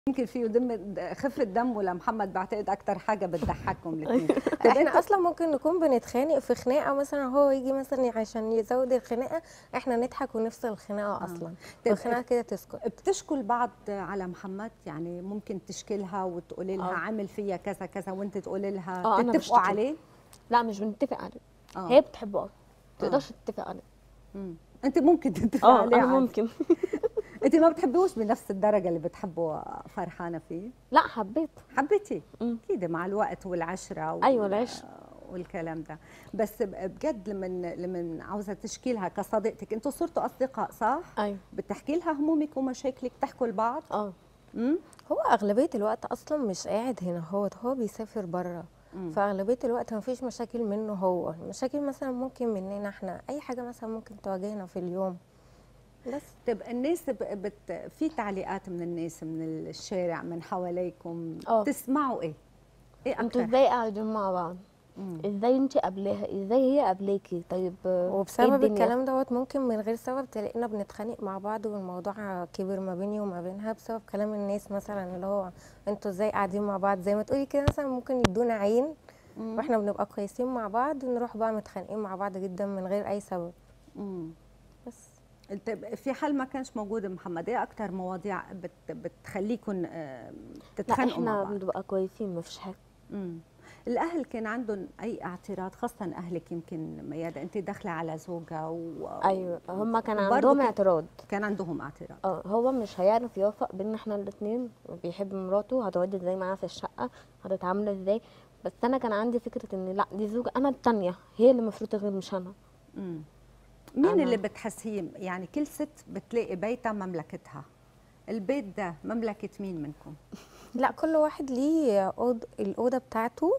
يمكن فيه دم خفه دمه لمحمد بعتقد اكتر حاجه بتضحككم الاثنين طب احنا انت اصلا ممكن نكون بنتخانق في خناقه مثلا هو يجي مثلا عشان يزود الخناقه احنا نضحك ونفصل الخناقه اصلا طب والخناقه كده تسكت بتشكوا البعض على محمد يعني ممكن تشكلها وتقولي لها آه. عامل فيا كذا كذا وانت تقولي لها آه، أنا تتفقوا بشتكي. عليه لا مش بنتفق عليه اه هي بتحبه اه ما تقدرش تتفق عليه مم. انت ممكن تتفق اه عليه انا عادي. ممكن انت ما بتحبيهوش بنفس الدرجه اللي بتحبه فرحانه فيه لا حبيت حبيتي مم. اكيد مع الوقت والعشره وال- أيوة، العشرة. والكلام ده بس بجد لما لما عاوزه تشكي لها كصديقتك انتوا صرتوا اصدقاء صح ايوه بتحكي لها همومك ومشاكلك بتحكوا لبعض اه امم هو اغلبيه الوقت اصلا مش قاعد هنا هو هو بيسافر بره مم. فاغلبيه الوقت ما فيش مشاكل منه هو المشاكل مثلا ممكن مننا احنا اي حاجه مثلا ممكن تواجهنا في اليوم بس طب الناس ب- بت في تعليقات من الناس من الشارع من حواليكم آه. تسمعوا ايه؟ ايه انتوا اكتر؟ ازاي قاعدين مع بعض مم. ازاي انت قبلها ازاي هي قبليكي طيب آه، إيه وبسبب الدنيا؟ الكلام دوت ممكن من غير سبب تلاقينا بنتخانق مع بعض والموضوع كبر ما بيني وما بينها بسبب كلام الناس مثلا اللي هو انتوا ازاي قاعدين مع بعض زي ما تقولي كده مثلا ممكن يدونا عين مم. واحنا بنبقى كويسين مع بعض ونروح بقى متخانقين مع بعض جدا من غير اي سبب مم. بس طيب في حال ما كانش موجود محمد ايه اكتر مواضيع بت بتخليكم آه، لا تتخانقوا مع احنا بعض؟ بنبقى كويسين مفيش حاجه مم. الاهل كان عندهم اي اعتراض خاصه اهلك يمكن ميادة انت داخله على زوجه و... ايوه هما كان برضو عندهم كان- اعتراض كان عندهم اعتراض اه هو مش هيعرف يوافق بينا احنا الاتنين بيحب مراته هتقعدي ازاي معاها في الشقه هتتعاملي ازاي بس انا كان عندي فكره ان لا دي زوجة انا التانية هي اللي المفروض تغير مش انا مم. مين أنا- اللي بتحسيه يعني كل ست بتلاقي بيتها مملكتها البيت ده مملكه مين منكم لا كل واحد ليه أوض... الأوضة بتاعته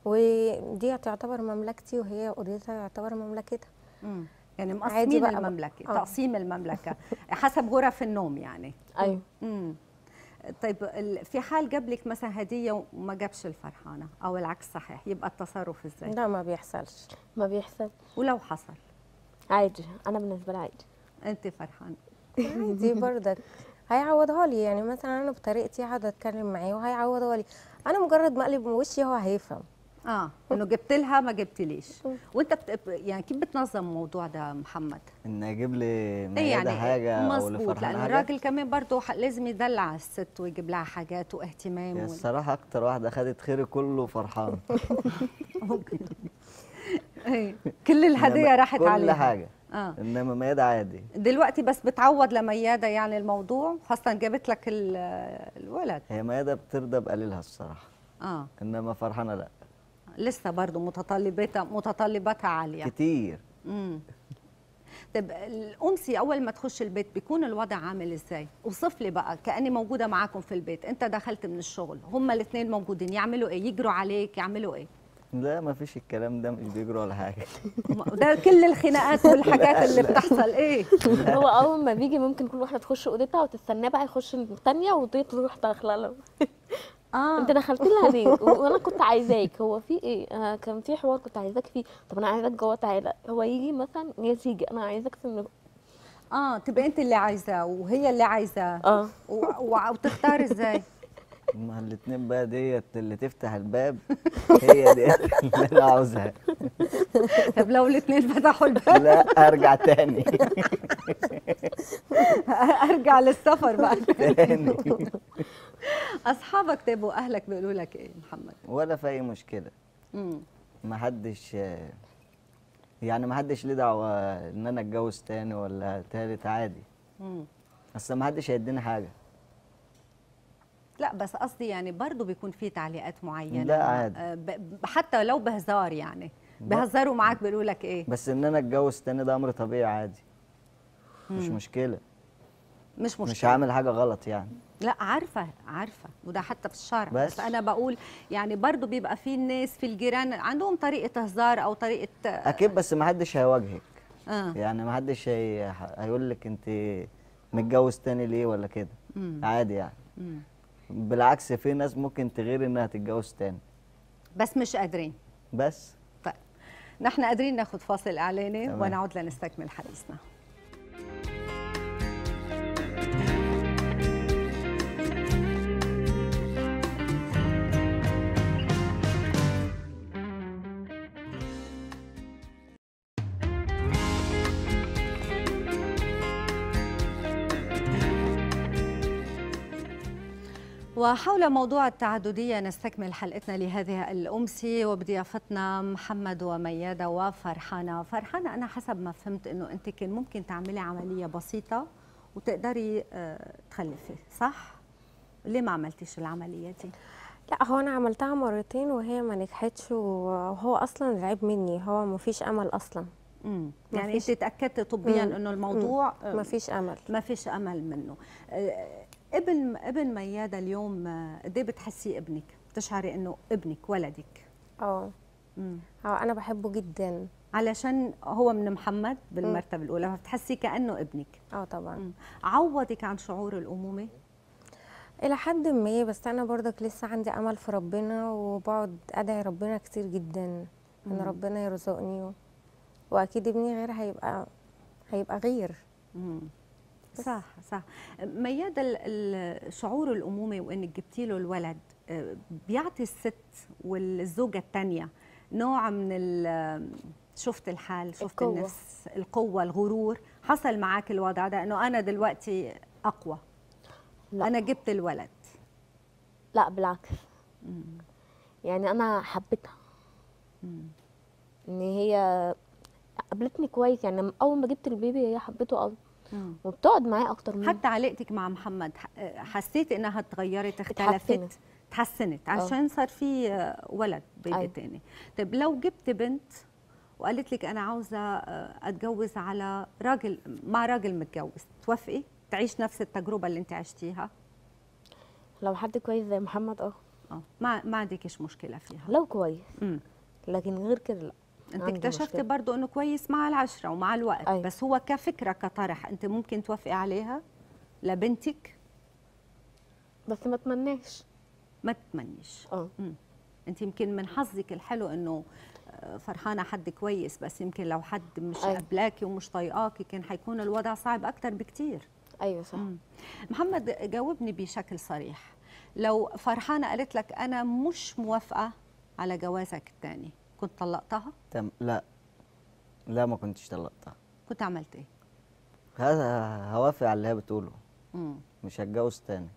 ودي تعتبر مملكتي وهي أوضتها يعتبر مملكتها مم. يعني عادي مقسمين بقى- المملكه آه. تقسيم المملكه حسب غرف النوم يعني ايوه امم طيب ال- في حال جاب لك مثلا هديه وما جابش الفرحانه او العكس صحيح يبقى التصرف ازاي لا ما بيحصلش ما بيحصل ولو حصل عادي انا بالنسبه لي عادي انت فرحانه دي برضك هيعوضها لي يعني مثلا انا بطريقتي هقعد اتكلم معاه وهيعوضها لي انا مجرد ما اقلب وشي هو هيفهم اه انه جبت لها ما جبتليش وانت بت... يعني كيف بتنظم الموضوع ده محمد ان اجيب لي ايه ميادة يعني حاجه او مظبوط لفرحان لان حاجه الراجل كمان برضه ح- لازم يدلع الست ويجيب لها حاجات واهتمام هي وال- الصراحه اكتر واحده خدت خيري كله فرحان ممكن ايه كل الهدايا إنما راحت كل عليها حاجه اه انما ميادة عادي دلوقتي بس بتعوض لميادة يعني الموضوع خاصة جابت لك ال- الولد هي ميادة بترضى بقليلها الصراحه اه انما فرحانه لا لسه برضه متطلباتها متطلباتها عالية كتير امم طب الأنثى أول ما تخش البيت بيكون الوضع عامل إزاي؟ اوصف لي بقى كأني موجودة معاكم في البيت، أنت دخلت من الشغل، هما الاثنين موجودين، يعملوا إيه؟ يجروا عليك، يعملوا إيه؟ لا ما فيش الكلام ده مش بيجروا ولا حاجه هما- ده كل الخناقات والحاجات اللي بتحصل إيه؟ هو اول ما بيجي ممكن كل واحده تخش اوضتها وتستناه بقى يخش الثانيه ودي تروح داخله له آه انت دخلت لها ليه و- وانا كنت عايزاك هو في ايه آه كان في حوار كنت عايزاك فيه طب انا عايزاك جوه تعالى هو يجي مثلا يا تيجي انا عايزاك في النب- آه تبقى أنت اللي عايزاه وهي اللي عايزاه اه و- و- وتختار إزاي؟ ما الاتنين بقى ديت اللي تفتح الباب هي ديت اللي انا عاوزها طب لو الاثنين فتحوا الباب لا ارجع تاني ارجع للسفر بقى تاني اصحابك طيب واهلك بيقولوا لك ايه محمد ولا في اي مشكله امم ما حدش يعني ما حدش ليه دعوه ان انا اتجوز تاني ولا تالت عادي امم اصل ما حدش هيديني حاجه لا بس قصدي يعني برضه بيكون في تعليقات معينه لا عادي. آه، ب- ب- حتى لو بهزار يعني لا. بهزروا معاك بيقولوا لك ايه بس ان انا اتجوز تاني ده امر طبيعي عادي مش مم. مشكله مش مشكله مش عامل حاجه غلط يعني لا عارفه عارفه وده حتى في الشارع بس, بس. بس انا بقول يعني برضه بيبقى في الناس في الجيران عندهم طريقه هزار او طريقه اكيد بس ما حدش هيواجهك اه يعني ما حدش هي... هيقول لك انت متجوز تاني ليه ولا كده مم. عادي يعني مم. بالعكس في ناس ممكن تغير انها تتجوز تاني بس مش قادرين بس طيب نحن قادرين ناخذ فاصل اعلاني تمام. ونعود لنستكمل حديثنا وحول موضوع التعددية نستكمل حلقتنا لهذه الأمسية وبضيافتنا محمد وميادة وفرحانة فرحانة أنا حسب ما فهمت أنه أنت كان ممكن تعملي عملية بسيطة وتقدري آه، تخلفي صح؟ ليه ما عملتيش العملية دي؟ لا هو انا عملتها مرتين وهي ما نجحتش وهو اصلا العيب مني هو ما فيش امل اصلا مم. ما يعني فيش- أنت تأكدتي طبيا مم. أنه الموضوع آه، ما فيش امل ما فيش امل منه آه، ابن ابن ميادة اليوم آه، قد ايه بتحسي ابنك بتشعري انه ابنك ولدك اه مم. هو انا بحبه جدا علشان هو من محمد بالمرتبه الاولى فبتحسي كانه ابنك اه طبعا مم. عوضك عن شعور الامومه الى حد ما بس انا برضك لسه عندي امل في ربنا وبقعد ادعي ربنا كتير جدا ان مم. ربنا يرزقني و... واكيد ابني غير هيبقى هيبقى غير مم. صح صح ميادة ال- ال- شعور الأمومة وإنك جبتي له الولد آه، بيعطي الست والزوجة الثانية نوع من ال- شفت الحال شفت القوة. النفس القوة الغرور حصل معك الوضع ده إنه أنا دلوقتي أقوى لا. أنا جبت الولد لا بالعكس يعني انا حبيتها مم. ان هي قابلتني كويس يعني لما- اول ما جبت البيبي هي حبيته قوي مم. وبتقعد معاه اكتر مني حتى علاقتك مع محمد ح- آه، حسيتي إنها تغيرت اختلفت اتحسنت. تحسنت عشان صار في آه، ولد بيبي أيوة. تاني طيب لو جبت بنت وقالت لك انا عاوزه آه، اتجوز على راجل مع راجل متجوز توافقي تعيش نفس التجربه اللي انت عشتيها لو حد كويس زي محمد اه اه ما ما عندكش مشكله فيها لو كويس امم لكن غير كده لا انت عندي اكتشفتي مشكلة. برضو انه كويس مع العشره ومع الوقت أيوة. بس هو كفكره كطرح انت ممكن توافقي عليها لبنتك بس ما اتمناش ما تتمنيش اه انت يمكن من حظك الحلو انه آه، فرحانه حد كويس بس يمكن لو حد مش أيوة. قبلاكي ومش طايقاكي كان حيكون الوضع صعب اكتر بكتير ايوه صح مم. محمد جاوبني بشكل صريح لو فرحانه قالت لك انا مش موافقه على جوازك الثاني كنت طلقتها تم لا لا ما كنتش طلقتها كنت عملت ايه هذا هوافق على اللي هي بتقوله مم. مش هتجوز تاني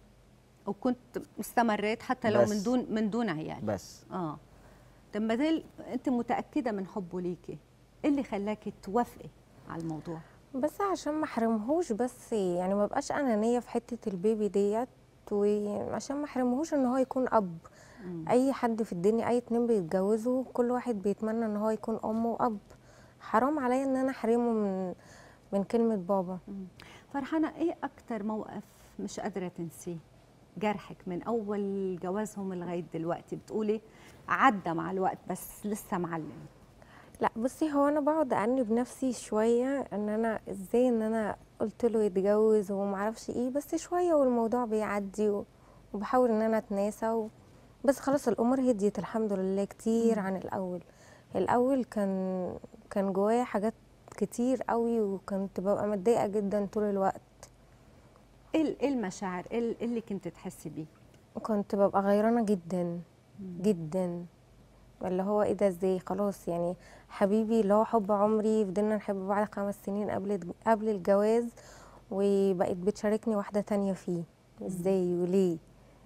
وكنت استمريت حتى لو بس. من دون من دون عيال بس اه طب ما زال انت متاكده من حبه ليكي ايه اللي خلاكي توافقي على الموضوع بس عشان ما احرمهوش بس يعني ما بقاش انانيه في حته البيبي ديت وعشان ما احرمهوش ان هو يكون اب مم. اي حد في الدنيا اي اتنين بيتجوزوا كل واحد بيتمنى ان هو يكون ام واب حرام عليا ان انا احرمه من من كلمه بابا مم. فرحانة ايه اكتر موقف مش قادرة تنسيه جرحك من اول جوازهم لغاية دلوقتي بتقولي عدى مع الوقت بس لسه معلم لا بصي هو انا بقعد انب نفسي شويه ان انا ازاي ان انا قلت له يتجوز وما اعرفش ايه بس شويه والموضوع بيعدي و- وبحاول ان انا اتناسى و... بس خلاص الامور هديت الحمد لله كتير عن الاول الاول كان كان جوايا حاجات كتير قوي وكنت ببقى متضايقه جدا طول الوقت ايه ال- إيه المشاعر ايه ال- إيه اللي كنت تحسي بيه كنت ببقى غيرانه جدا جدا اللي هو ايه ده ازاي خلاص يعني حبيبي اللي هو حب عمري فضلنا نحب بعض خمس سنين قبل قبل الجواز وبقت بتشاركني واحده تانية فيه ازاي وليه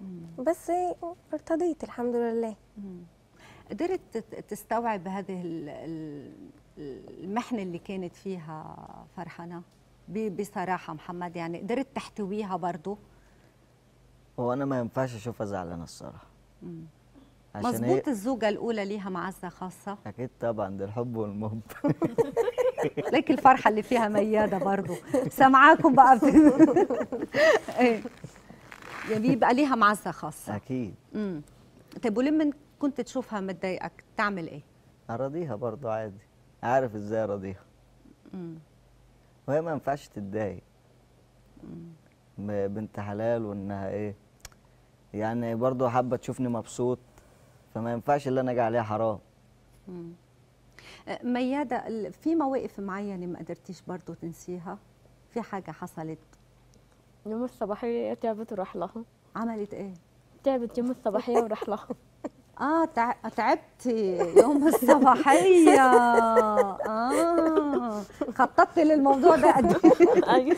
بس ارتضيت الحمد لله مم. قدرت تت- تستوعب هذه ال- ال- المحنة اللي كانت فيها فرحانة ب- بصراحة محمد يعني قدرت تحتويها برضو هو انا ما ينفعش اشوفها زعلانه الصراحه مم. عشان هي مظبوط الزوجة الأولى ليها معزة خاصة اكيد طبعا ده الحب والمحب ليك الفرحة اللي فيها ميادة برضو سامعاكم بقى بت- ايه يعني بيبقى ليها معزة خاصة اكيد امم طيب ولما كنت تشوفها متضايقك تعمل ايه؟ اراضيها برضو عادي عارف ازاي اراضيها امم وهي ما ينفعش تتضايق م- بنت حلال وانها ايه يعني برضو حابه تشوفني مبسوط فما ينفعش اللي انا اجي عليها حرام مم. آه، ميادة ال- في مواقف معينة ما قدرتيش برضو تنسيها؟ في حاجة حصلت يوم الصباحية تعبت وراح لها عملت ايه؟ تعبت يوم الصباحية وراح لها اه تع- تعبتي يوم الصباحية اه اه خططتي للموضوع ده قد إيه؟ ايوه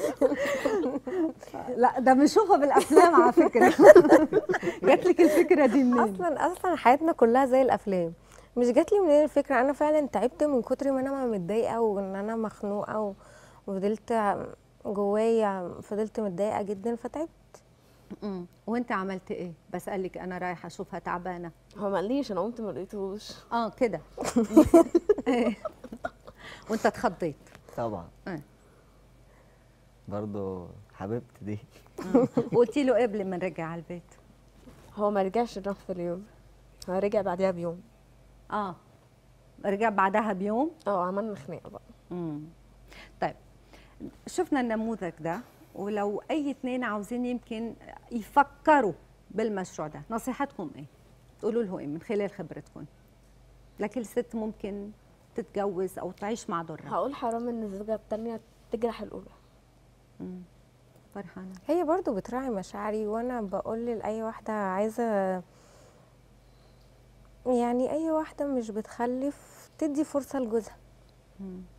لا ده بنشوفها بالافلام على فكره جات لك الفكره دي منين اصلا اصلا حياتنا كلها زي الافلام مش جات لي منين الفكره انا فعلا تعبت من كتر ما انا متضايقه وان انا مخنوقه و- وفضلت جوايا فضلت متضايقه جدا فتعبت مم. وانت عملت ايه بسالك انا رايحه اشوفها تعبانه هو ما قاليش انا قمت ما لقيتهوش اه كده إيه. وانت اتخضيت طبعا إيه. برضو حبيبتي دي وقلتي له ايه قبل ما نرجع على البيت هو ما رجعش نفس اليوم هو رجع بعدها بيوم اه رجع بعدها بيوم اه عملنا خناقه بقى مم. طيب شفنا النموذج ده ولو اي اثنين عاوزين يمكن يفكروا بالمشروع ده نصيحتكم ايه تقولوا له ايه من خلال خبرتكم لكل ست ممكن تتجوز او تعيش مع ضرها هقول حرام ان الزوجه التانية تجرح الاولى مم. فرحانه هي برضو بتراعي مشاعري وانا بقول لاي واحده عايزه يعني اي واحده مش بتخلف تدي فرصه لجوزها مم.